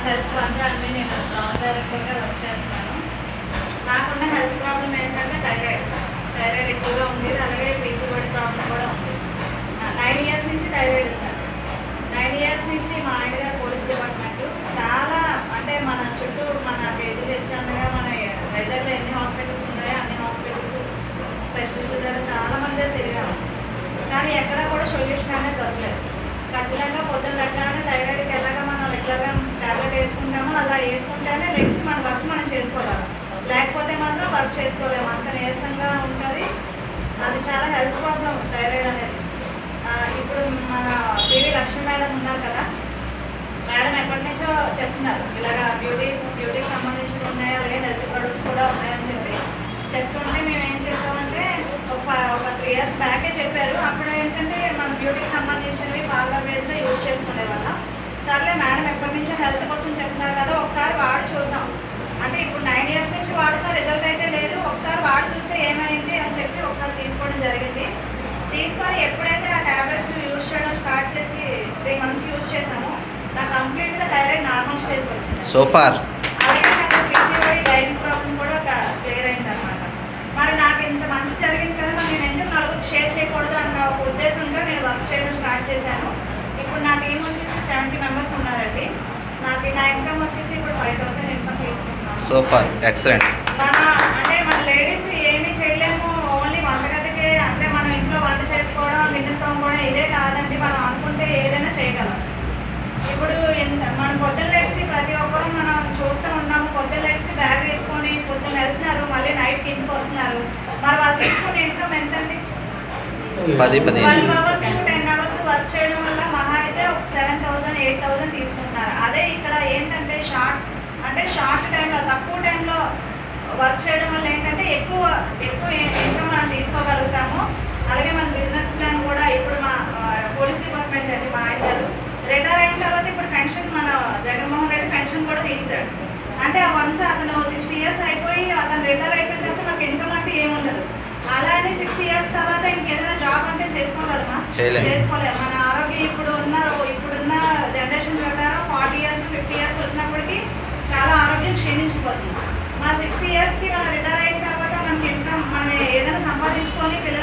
Self రంజా అండి నేను ground డైరెక్టర్గా వర్క్ చేస్తున్నాను నాకున్న హెల్త్ ప్రాబ్లం ఏంటంటే థైరాయిడ్ థైరాయిడ్ ఎక్కువగా ఉంది అలాగే పీసీఓడి ప్రాబ్లం కూడా ఉంది నైన్ ఇయర్స్ నుంచి థైరాయిడ్ ఉంది నైన్ ఇయర్స్ నుంచి మా ఆయన గారు పోలీస్ డిపార్ట్మెంట్ చాలా అంటే మన చుట్టూ మన కేజీలు తెచ్చానుగా మన వైజాగ్లో ఎన్ని హాస్పిటల్స్ ఉన్నాయో అన్ని హాస్పిటల్స్ స్పెషలిస్ట్ దగ్గర చాలా మంది దగ్గర తిరిగాము కానీ ఎక్కడ కూడా సొల్యూషన్ అనేది దొరకలేదు ఖచ్చితంగా పొద్దున్న లెక్కగానే థైరాయిడ్కి ఎలాగా మనం రెగ్యులర్గా టాబ్లెట్ వేసుకుంటామో అలా వేసుకుంటేనే లెగ్స్ మన వర్క్ మనం చేసుకోవాలి లేకపోతే మాత్రం వర్క్ చేసుకోలేము అంత నీరసంగా ఉంటుంది అది చాలా హెల్త్ ప్రాబ్లం థైరాయిడ్ అనేది ఆ, ఇప్పుడు మన పివి లక్ష్మి మేడం ఉన్నారు కదా మేడం ఎప్పటి నుంచో చెప్తున్నారు ఇలాగా బ్యూటీస్ బ్యూటీకి సంబంధించినవి ఉన్నాయి అలాగే హెల్త్ ప్రొడక్ట్స్ కూడా ఉన్నాయని చెప్పి చెప్తుంటే మేము ఏం చేసామంటే ఒక ఫ- ఒక త్రీ ఇయర్స్ బ్యాకే చెప్పారు అప్పుడు ఏంటంటే మన బ్యూటీకి సంబంధించినవి పార్లర్ బేస్లో యూజ్ చేసుకునే వాళ్ళం సర్లే మేడం ఎప్పటి నుంచో హెల్త్ కోసం చెప్తున్నారు కదా ఒకసారి వాడి చూద్దాం అంటే ఇప్పుడు నైన్ ఇయర్స్ నుంచి వాడుతున్న రిజల్ట్ అయితే లేదు ఒకసారి వాడి చూస్తే ఏమైంది అని చెప్పి ఒకసారి తీసుకోవడం జరిగింది తీసుకొని ఎప్పుడైతే ఆ టాబ్లెట్స్ యూజ్ చేయడం స్టార్ట్ చేసి త్రీ మంత్స్ యూజ్ చేసామో నాకు కంప్లీట్గా థైరాయిడ్ నార్మల్ స్టేజ్కి వచ్చింది సూపర్ అలాగే నాకు పీసీఓడి డైనింగ్ ప్రాబ్లం కూడా క్లియర్ అయింది అనమాట మరి నాకు ఇంత మంచి జరిగింది కదా మరి నేను ఎందుకు నలుగురికి షేర్ చేయకూడదు అన్న ఒక ఉద్దేశంతో నేను వర్క్ చేయడం స్టార్ట్ చేశాను ఇప్పుడు నా టీం వచ్చేసి సెవెంటీ మెంబర్స్ ఉన్నారండి నాకు నా ఇన్కమ్ వచ్చేసి ఇప్పుడు ఫైవ్ థౌసండ్ ఇన్కమ్ తీసుకుంటున్నాను సూపర్ ఎక్సలెంట్ మన అంటే మన లేడీస్ ఏమీ చేయలేము ఓన్లీ వంటగదికే అంటే మనం ఇంట్లో వంట చేసుకోవడం గిన్నెలు తోముకోవడం ఇదే కాదండి మనం అనుకుంటే ఏదైనా చేయగలం ఇప్పుడు ఎంత- మనం పొద్దున్న లేచి ప్రతి ఒక్కరు మనం చూస్తూ ఉన్నాము పొద్దున్న లేచి బ్యాగ్ వేసుకొని పొద్దున్న వెళ్తున్నారు మళ్ళీ నైట్కి ఇంటికి వస్తున్నారు మరి వాళ్ళు తీసుకునే ఇన్కమ్ ఎంతండి పది పదిహేను twelve hours ten hours work చేయడం వల్ల మహా అయితే ఒక సెవెన్ థౌసండ్ ఎయిట్ థౌసండ్ తీసుకుంటున్నారు అదే ఇక్కడ ఏంటంటే షార్ట్ అంటే షార్ట్ టైంలో తక్కువ టైంలో వర్క్ చేయడం వల్ల ఏంటంటే ఎక్కువ ఎక్కువ ఇన్కమ్ మనం తీసుకోగలుగుతాము అలాగే మన బిజినెస్ ప్లాన్ కూడా ఇప్పుడు మా ఆ, పోలీస్ డిపార్ట్మెంట్ అండి మా ఆయన గారు రిటైర్ అయిన తర్వాత ఇప్పుడు పెన్షన్ మన జగన్మోహన్ రెడ్డి పెన్షన్ కూడా తీస్తాడు అంటే వన్స్ అతను సిక్స్టీ ఇయర్స్ అయిపోయి అతను రిటైర్ అయిపోయిన తర్వాత మనకి ఇన్కమ్ అంటే ఏముండదు అలానే సిక్స్టీ ఇయర్స్ తర్వాత ఇంకేదైనా జాబ్ అంటే చేసుకోగలమా చేయలేం. చేసుకోలేము మన ఆరోగ్యం ఇప్పుడు ఉన్న ఇప్పుడున్న జనరేషన్ ప్రకారం ఫార్టీ ఇయర్స్ ఫిఫ్టీ ఇయర్స్ వచ్చినప్పటికీ చాలా ఆరోగ్యం క్షీణించిపోతుంది మా సిక్స్టీ ఇయర్స్కి మనం రిటైర్ అయిన తర్వాత మనకి ఇన్కమ్ మనం ఏదైనా సంపాదించుకొని పిల్లలు